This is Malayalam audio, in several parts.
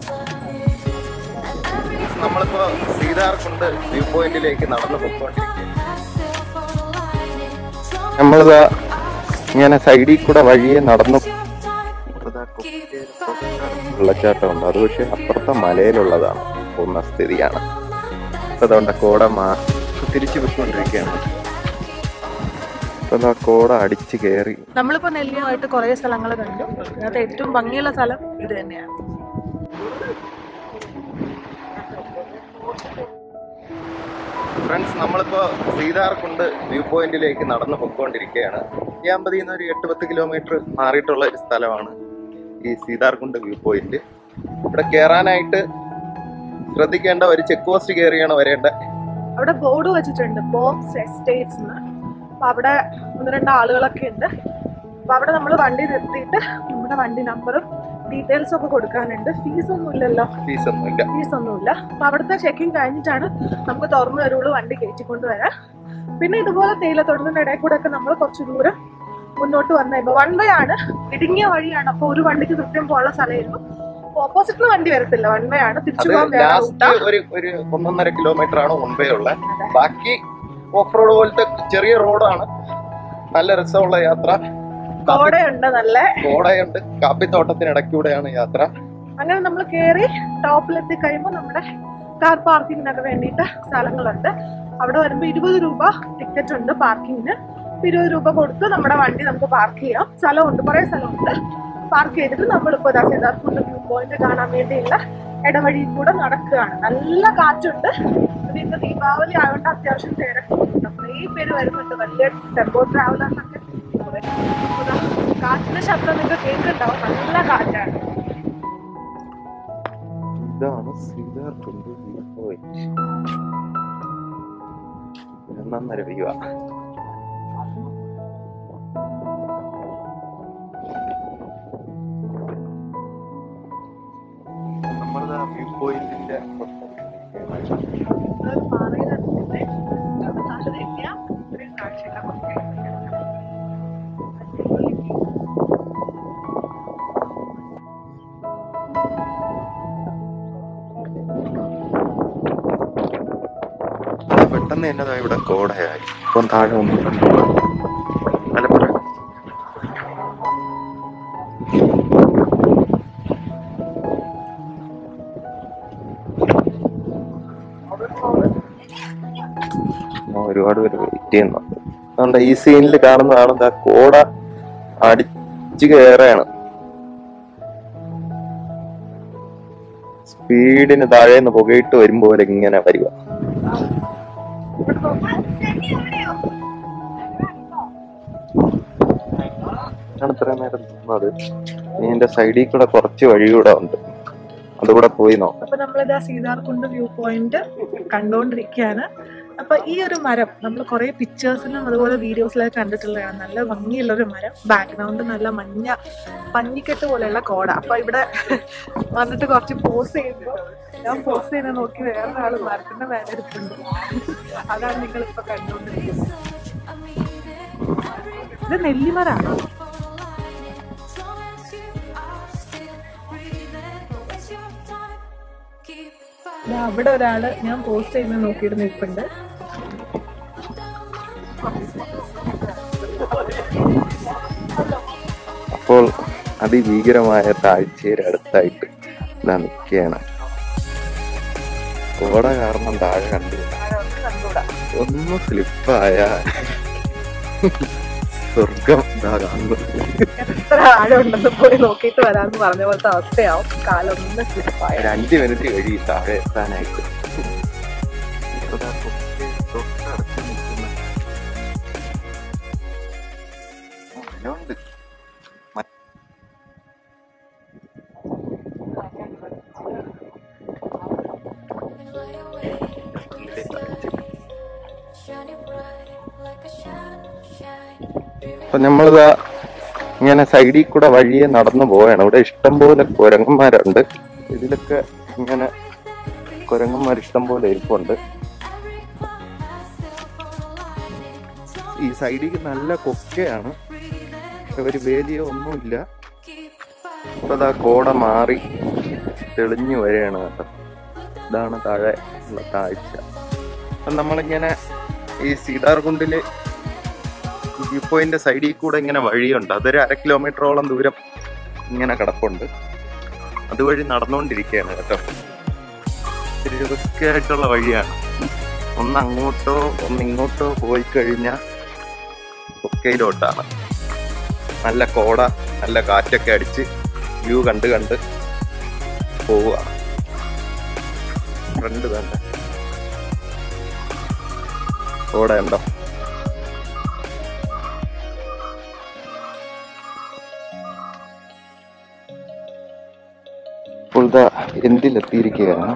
നമ്മളിപ്പോ സീതാർകുണ്ട് വ്യൂ പോയിന്റിലേക്ക് നടന്നു പൊക്കോണ്ടിരിക്കുകയാണ് നമ്മളിതാ ഇങ്ങനെ സൈഡിൽ കൂടെ വഴിയെ നടന്നു വെള്ളച്ചാട്ടമുണ്ട് അത് പക്ഷെ അപ്പുറത്തെ മലയിലുള്ളതാണ് പോകുന്ന സ്ഥിതിയാണ് ഇപ്പൊ അതുകൊണ്ട് കോട മാ തിരിച്ചു വിട്ടുകൊണ്ടിരിക്കുകയാണ് ഇപ്പൊ ദാ കോട അടിച്ചു കയറി നമ്മളിപ്പോ നെല്ലിയുമായിട്ട് കുറെ സ്ഥലങ്ങൾ കണ്ടു അതിനകത്ത് ഏറ്റവും ഭംഗിയുള്ള സ്ഥലം ഇത് തന്നെയാണ് ഫ്രണ്ട്സ് നമ്മളിപ്പോ സീതാർകുണ്ട് വ്യൂ പോയിന്റിലേക്ക് നടന്നു പൊക്കോണ്ടിരിക്കുകയാണ് നെല്ലിയാമ്പതിയിൽ നിന്ന് ഒരു എട്ട് പത്ത് കിലോമീറ്റർ മാറിയിട്ടുള്ള ഒരു സ്ഥലമാണ് ഈ സീതാർകുണ്ട് വ്യൂ പോയിന്റ് ഇവിടെ കയറാനായിട്ട് ശ്രദ്ധിക്കേണ്ട ഒരു ചെക്ക് പോസ്റ്റ് കയറിയാണ് വരേണ്ടത് അവിടെ ബോർഡ് വെച്ചിട്ടുണ്ട് ബോക്സ് എസ്റ്റേറ്റ്സ് എന്ന് അപ്പൊ അവിടെ ഒന്ന് രണ്ട് ആളുകളൊക്കെ ഉണ്ട് അപ്പൊ അവിടെ നമ്മൾ വണ്ടി നിർത്തിയിട്ട് നമ്മുടെ വണ്ടി നമ്പറും ഡീറ്റെയിൽസും ഒക്കെ കൊടുക്കാനുണ്ട് ഫീസ് ഒന്നും ഇല്ലല്ലോ ഫീസ് ഒന്നുമില്ല ഫീസ് ഒന്നുമില്ല അപ്പൊ അവിടുത്തെ ചെക്കിംഗ് കഴിഞ്ഞിട്ടാണ് നമുക്ക് തുറന്നു വരുള്ളൂ വണ്ടി കയറ്റിക്കൊണ്ട് വരാൻ പിന്നെ ഇതുപോലെ തേയിലത്തോട്ടത്തിന്റെ ഇടയിൽ കൂടെ ഒക്കെ നമ്മൾ കുറച്ച് ദൂരം മുന്നോട്ട് വന്ന ഇപ്പൊ വൺ വേ ആണ് ഇടുങ്ങിയ വഴിയാണ് അപ്പൊ ഒരു വണ്ടിക്ക് കൃത്യം പോകാനുള്ള സ്ഥലമായിരുന്നു ഓപ്പോസിറ്റിന് വണ്ടി വരത്തില്ല വൺ വേ ആണ് തിരിച്ചു അത് പോകാൻ വേറെ ലാസ്റ്റ് റൂട്ടാ ഒരു ഒരു ഒന്നൊന്നര കിലോമീറ്റർ ആണ് മുൻപേ ഉള്ളത് ബാക്കി ഓഫ് റോഡ് പോലത്തെ ചെറിയ റോഡാണ് നല്ല രസമുള്ള യാത്ര കോടയുണ്ട് നല്ല കോടയുണ്ട് കാപ്പിത്തോട്ടത്തിനിടയ്ക്കൂടെയാണ് യാത്ര അങ്ങനെ നമ്മൾ കയറി ടോപ്പിലെത്തി കഴിയുമ്പോൾ നമ്മുടെ കാർ പാർക്കിങ്ങിനൊക്കെ വേണ്ടിയിട്ട് സ്ഥലങ്ങളുണ്ട് അവിടെ വരുമ്പോൾ ഇരുപത് രൂപ ടിക്കറ്റ് ഉണ്ട് പാർക്കിങ്ങിന് ഇരുപത് രൂപ കൊടുത്ത് നമ്മുടെ വണ്ടി നമുക്ക് പാർക്ക് ചെയ്യാം സ്ഥലമുണ്ട് കുറേ സ്ഥലമുണ്ട് പാർക്ക് ചെയ്തിട്ട് നമ്മളിപ്പോൾ ഇതാ സിദ്ധാർത്ഥ വ്യൂ പോയിന്റ് കാണാൻ വേണ്ടിയുള്ള ഇടവഴിയിൽ കൂടെ നടക്കുകയാണ് നല്ല കാറ്റുണ്ട് ഇത് ഇന്ന് ദീപാവലി ആയതുകൊണ്ട് അത്യാവശ്യം തിരക്കുണ്ട് കുറേ പേര് വരുന്നുണ്ട് വലിയ ടെമ്പോ ട്രാവലേഴ്സൊക്കെ കുറേ ഇതാ കാറ്റിന്റെ ശബ്ദം നിങ്ങൾക്ക് കേൾക്കുന്നുണ്ടാവും നല്ല കാറ്റാണ് ഇതാണ് സീതാർകുണ്ട് വ്യൂ പോയിന്റ് ഒന്നൊന്നര വ്യൂ നമ്മളിതാ വ്യൂ പോയിന്റിന്റെ ഒരു പാറയുടെ അടുത്തില്ലേ, അത് കാണുന്നില്ല, ഇത്രയും കാഴ്ചയുള്ള കുറച്ച് പെട്ടെന്ന് എന്നതാ ഇവിടെ കോടയായി ഇപ്പം താഴെ ഒന്നും മലപ്പുറ ഞാൻ ഒരുപാട് പേര് വെയിറ്റ് ചെയ്യുന്നുണ്ട് അതുകൊണ്ട് ഈ സീനിൽ കാണുന്നതാണ് ദാ കോട അടിച്ചു കയറാണ് സ്പീഡിന് താഴേന്ന് പുകയിട്ട് വരുമ്പോൾ ഇങ്ങനെ വരിക ഞാൻ ഇത്ര നേരം നിന്നത് ഇനി എന്റെ സൈഡിൽ കൂടെ കുറച്ച് വഴി കൂടെ ഉണ്ട് അതുകൂടെ പോയി നോക്കാം അപ്പൊ നമ്മളിതാ സീതാർകുണ്ട് വ്യൂ പോയിന്റ് കണ്ടുകൊണ്ടിരിക്കുകയാണ് അപ്പൊ ഈ ഒരു മരം നമ്മൾ കുറെ പിക്ചേഴ്സിലും അതുപോലെ വീഡിയോസിലൊക്കെ കണ്ടിട്ടുള്ളതാണ് നല്ല ഭംഗിയുള്ള ഒരു മരം ബാക്ക്ഗ്രൗണ്ട് നല്ല മഞ്ഞ പഞ്ഞിക്കെട്ട് പോലെയുള്ള കോട അപ്പൊ ഇവിടെ വന്നിട്ട് കുറച്ച് പോസ് ചെയ്യുമ്പോൾ ഞാൻ പോസ് ചെയ്യുന്ന നോക്കി വേറൊരാൾ മരത്തിന്റെ മേലെ ഇരിപ്പുണ്ട് അതാണ് നിങ്ങൾ ഇപ്പൊ കണ്ടുകൊണ്ടിരിക്കുന്നത് ഇത് നെല്ലിമരാണോ ദാ അവിടെ ഒരാള് ഞാൻ പോസ്റ്റ് ചെയ്യുന്നത് നോക്കിയിട്ട് നിൽപ്പുണ്ട് അപ്പോൾ അതിഭീകരമായ താഴ്ചയുടെ അടുത്തായിട്ട് ഇതാ നിൽക്കുകയാണ് കോട കാരണം താഴെ കണ്ടു കണ്ടുകൂടാ ഒന്ന് സ്ലിപ്പായ സ്വർഗം ഇതാ കാണുന്നു എത്ര ആഴമുണ്ടെന്ന് പോയി നോക്കിയിട്ട് വരാന്ന് പറഞ്ഞ പോലത്തെ അവസ്ഥയാവും കാലൊന്ന് സ്ലിപ്പായ ഒരു അഞ്ച് മിനിറ്റ് കഴിയും താഴെ എത്താനായിട്ട് ഇപ്പതാ തൊട്ട് തൊട്ടടുത്ത് നിൽക്കുന്ന ആ, മരമുണ്ട് മ- അപ്പൊ നമ്മളിതാ ഇങ്ങനെ സൈഡിൽ കൂടെ വഴിയെ നടന്നു പോവുകയാണ് ഇവിടെ ഇഷ്ടംപോലെ കുരങ്ങന്മാരുണ്ട് ഇതിലൊക്കെ ഇങ്ങനെ കുരങ്ങന്മാർ ഇഷ്ടംപോലെ ഇരിപ്പുണ്ട് ഈ സൈഡിൽ നല്ല കൊക്കയാണ് പക്ഷെ ഒരു വേലിയോ ഒന്നുമില്ല ഇപ്പൊ ദാ കോട മാറി തെളിഞ്ഞു വരികയാണ് കേട്ടോ ഇതാണ് താഴെ ഉള്ള താഴ്ച അപ്പം നമ്മളിങ്ങനെ ഈ സീതാർകുണ്ടില് വ്യൂ പോയിന്റ് സൈഡിൽ കൂടെ ഇങ്ങനെ വഴിയുണ്ട് അതൊരു അര കിലോമീറ്ററോളം ദൂരം ഇങ്ങനെ കിടപ്പുണ്ട് അതുവഴി നടന്നുകൊണ്ടിരിക്കുകയാണ് കേട്ടോ ഇത്തിരി റിസ്ക് ആയിട്ടുള്ള വഴിയാണ് ഒന്ന് അങ്ങോട്ടോ ഒന്ന് ഇങ്ങോട്ടോ പോയി കഴിഞ്ഞാൽ കൊക്കയിലോട്ടാണ് നല്ല കോട നല്ല കാറ്റൊക്കെ അടിച്ച് വ്യൂ കണ്ട് കണ്ട് പോവുകയാണ് ഫ്രണ്ട് തന്നെ കോട ഉണ്ടോ ഇപ്പോൾ ഇതാ എന്തിലെത്തിയിരിക്കുകയാണ്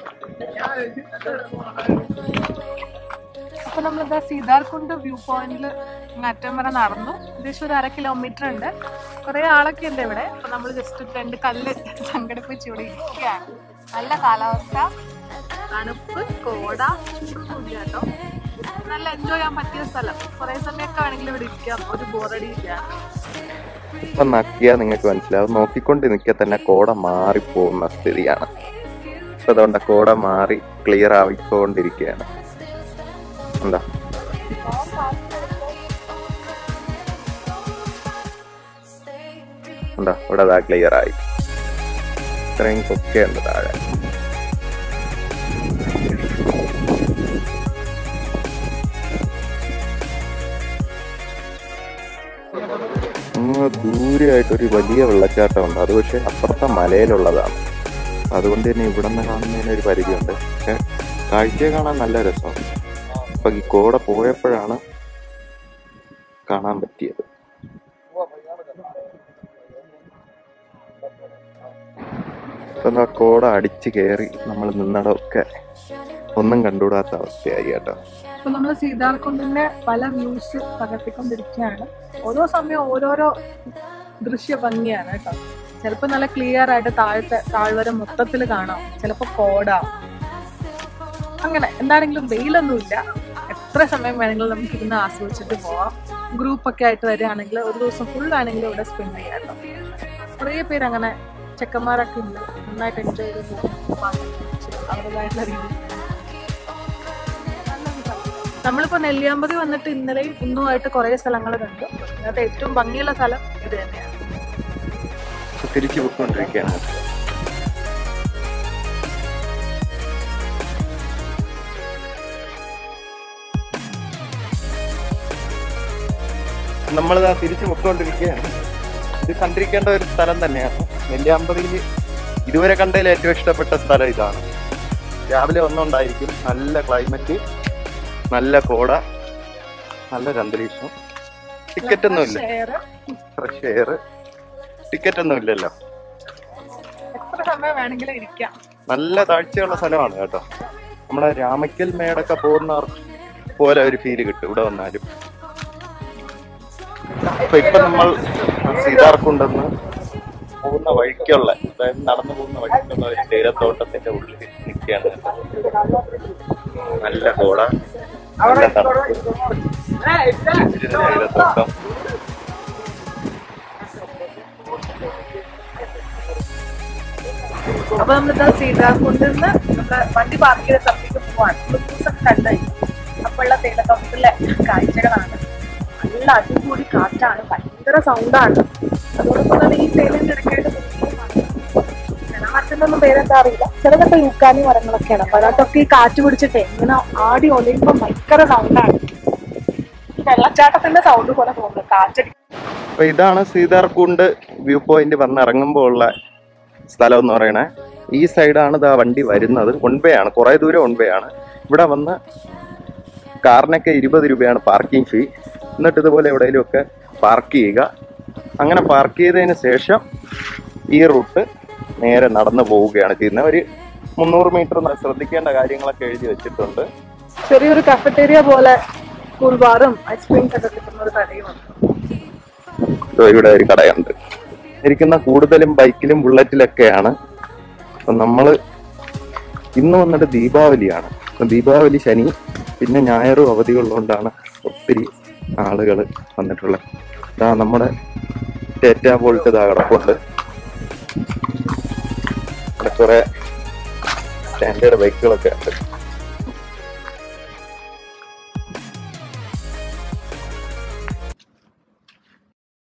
അപ്പൊ നമ്മളിതാ സീതാർകുണ്ട് വ്യൂ പോയിന്റിൽ അറ്റം വരെ നടന്നു ഏകദേശം ഒരു അര കിലോമീറ്റർ ഉണ്ട് കുറെ ആളൊക്കെ ഉണ്ട് ഇവിടെ അപ്പൊ നമ്മൾ ജസ്റ്റ് രണ്ട് കല്ല് സംഘടിപ്പിച്ച് ഇവിടെ ഇരിക്കുകയാണ് നല്ല കാലാവസ്ഥ തണുപ്പ് കോട ചൂടൊന്നുമില്ല കേട്ടോ നല്ല എൻജോയ് ചെയ്യാൻ പറ്റിയ സ്ഥലം കുറെ സമയമൊക്കെ വേണമെങ്കിൽ ഇവിടെ ഇരിക്കാം ഒരു ബോറടി ഇല്ല ഇപ്പൊ നക്കിയാൽ നിങ്ങൾക്ക് മനസ്സിലാവും നോക്കിക്കൊണ്ട് നിൽക്കുക തന്നെ കോട മാറിപ്പോകുന്ന സ്ഥിതിയാണ് ഇപ്പൊ അതുകൊണ്ട് കോട മാറി ക്ലിയർ ആയിക്കൊണ്ടിരിക്കുകയാണ് എന്താ എന്താ ഇവിടെ അതാ ക്ലിയർ ആയി ഇത്രയും കൊക്കെയുണ്ട് താഴെ അങ്ങ് ദൂരെയായിട്ട് ഒരു വലിയ വെള്ളച്ചാട്ടം ഉണ്ട് അത് പക്ഷെ അപ്പുറത്തെ മലയിലുള്ളതാണ് അതുകൊണ്ട് തന്നെ ഇവിടെ നിന്ന് കാണുന്നതിന് ഒരു പരിധിയുണ്ട് പക്ഷെ കാഴ്ചയെ കാണാൻ നല്ല രസമാണ് അപ്പൊ ഈ കോട പോയപ്പോഴാണ് കാണാൻ പറ്റിയത് ഇപ്പൊ എന്താ കോട അടിച്ചു കയറി നമ്മൾ നിന്നിടമൊക്കെ ഒന്നും കണ്ടുകൂടാത്ത അവസ്ഥയായി കേട്ടോ അപ്പൊ നമ്മൾ സീതാർകുണ്ടിന്റെ പല വ്യൂസ് പകർത്തിക്കൊണ്ടിരിക്കുകയാണ് ഓരോ സമയം ഓരോരോ ദൃശ്യ ഭംഗിയാണ് കേട്ടോ ചിലപ്പോ നല്ല ക്ലിയർ ആയിട്ട് താഴത്തെ താഴ്വര മൊത്തത്തിൽ കാണാം ചിലപ്പോ കോട അങ്ങനെ എന്താണെങ്കിലും വെയിലൊന്നുമില്ല എത്ര സമയം വേണമെങ്കിലും നമുക്ക് ഇരുന്ന് ആസ്വദിച്ചിട്ട് പോവാം ഗ്രൂപ്പ് ഒക്കെ ആയിട്ട് വരികയാണെങ്കിൽ ഒരു ദിവസം ഫുൾ ആണെങ്കിലും ഇവിടെ സ്പെൻഡ് ചെയ്യാം കേട്ടോ കുറേ പേര് അങ്ങനെ ചെക്കന്മാരൊക്കെ ഉണ്ട് നന്നായിട്ട് എൻജോയ് ചെയ്ത് പോകും അവരുടേതായിട്ടുള്ള രീതിയിൽ നമ്മളിപ്പോ നെല്ലിയാമ്പതി വന്നിട്ട് ഇന്നലെയും ഇന്നുമായിട്ട് കുറെ സ്ഥലങ്ങൾ കണ്ടു അതിനകത്ത് ഏറ്റവും ഭംഗിയുള്ള സ്ഥലം ഇത് തന്നെയാണ് ഇപ്പൊ തിരിച്ചു പോയിക്കൊണ്ടിരിക്കുകയാണ് നമ്മളിതാ തിരിച്ചു പൊയ്ക്കൊണ്ടിരിക്കുകയാണ് ഇത് കണ്ടിരിക്കേണ്ട ഒരു സ്ഥലം തന്നെയാണ് നെല്ലിയാമ്പതിയിൽ ഇതുവരെ കണ്ടതിൽ ഏറ്റവും ഇഷ്ടപ്പെട്ട സ്ഥലം ഇതാണ് രാവിലെ ഒന്നുണ്ടായിരിക്കും നല്ല ക്ലൈമറ്റ് നല്ല കോട നല്ലൊരു അന്തരീക്ഷം ടിക്കറ്റ് ഒന്നുമില്ല ഷെയർ ഫ്രഷ് എയർ ടിക്കറ്റ് ഒന്നും ഇല്ലല്ലോ എത്ര സമയം വേണമെങ്കിലും ഇരിക്കാം നല്ല താഴ്ചയുള്ള സ്ഥലമാണ് കേട്ടോ നമ്മുടെ രാമക്കൽ മേടൊക്കെ പോകുന്ന പോലെ ഒരു ഫീല് കിട്ടും ഇവിടെ വന്നാലും അപ്പൊ ഇപ്പൊ നമ്മൾ സീതാർക്കുണ്ടെന്ന് പോകുന്ന വഴിക്കുള്ള അതായത് നടന്നു പോകുന്ന വഴിക്കുള്ള ഒരു തേയിലത്തോട്ടത്തിന്റെ ഉള്ളിൽ നിൽക്കുകയാണ് കേട്ടോ. നല്ല കോട നല്ല തണുപ്പ് ഒരു തേയിലത്തോട്ടം അപ്പൊ നമ്മളിതാ സീതാർകുണ്ടിൽ നിന്ന് നമ്മുടെ വണ്ടി പാർക്ക് ചെയ്ത സ്ഥലത്തേക്ക് പോവാണ് ദിവസം കണ്ടായി അപ്പോഴുള്ള തേയിലത്തോട്ടത്തിലെ കാഴ്ചകളാണ് നല്ല അടിപൊളി കാറ്റാണ് ഭയങ്കര സൗണ്ടാണ് അതോടൊപ്പം തന്നെ ഈ തേയിലിന്റെ ഇടയ്ക്കായിട്ട് മരത്തിന്റെ ഒന്നും പേരെന്താ അറിയില്ല ചിലതൊക്കെ യൂക്കാനി മരങ്ങളൊക്കെയാണ് അപ്പൊ അതിനകത്തൊക്കെ ഈ കാറ്റ് പിടിച്ചിട്ടേ ഇങ്ങനെ ആടി ഒലയുമ്പോ ഭയങ്കര സൗണ്ടാണ് ഈ വെള്ളച്ചാട്ടത്തിന്റെ സൗണ്ട് പോലെ തോന്നുന്നു കാറ്റടി അപ്പൊ ഇതാണ് സീതാർകുണ്ട് വ്യൂ പോയിന്റ് വന്നിറങ്ങുമ്പോൾ ഉള്ള സ്ഥലം എന്ന് പറയണേ ഈ സൈഡാണ് ഇതാ വണ്ടി വരുന്നത് വൺ വേ ആണ് കുറെ ദൂരം വൺ വേ ആണ് ഇവിടെ വന്ന് കാറിനൊക്കെ ഇരുപത് രൂപയാണ് പാർക്കിംഗ് ഫീ എന്നിട്ട് ഇതുപോലെ എവിടെയെങ്കിലും ഒക്കെ പാർക്ക് ചെയ്യുക അങ്ങനെ പാർക്ക് ചെയ്തതിന് ശേഷം ഈ റൂട്ട് നേരെ നടന്നു പോവുകയാണ് ചെയ്യുന്നത് ഒരു മുന്നൂറ് മീറ്റർ ശ്രദ്ധിക്കേണ്ട കാര്യങ്ങളൊക്കെ എഴുതി വെച്ചിട്ടുണ്ട് ചെറിയൊരു കഫറ്റേരിയ പോലെ കൂൾ ബാറും ഐസ്ക്രീംസ് ഒക്കെ കിട്ടുന്ന ഒരു കടയും ഉണ്ട് ഇതോ ഇവിടെ ഒരു കടയുണ്ട് ഇരിക്കുന്ന കൂടുതലും ബൈക്കിലും ബുള്ളറ്റിലൊക്കെയാണ് അപ്പൊ നമ്മള് ഇന്ന് വന്നിട്ട് ദീപാവലിയാണ് അപ്പൊ ദീപാവലി ശനി പിന്നെ ഞായറും അവധിയുള്ളതുകൊണ്ടാണ് ഒത്തിരി ആളുകൾ വന്നിട്ടുള്ളത് ഇതാ നമ്മുടെ ടെറ്റ പോലത്തെ ഇതാ കിടപ്പുണ്ട് ഇവിടെ ഇവിടെ കുറെ സ്റ്റാൻഡേർഡ് ബൈക്കുകളൊക്കെ ഉണ്ട്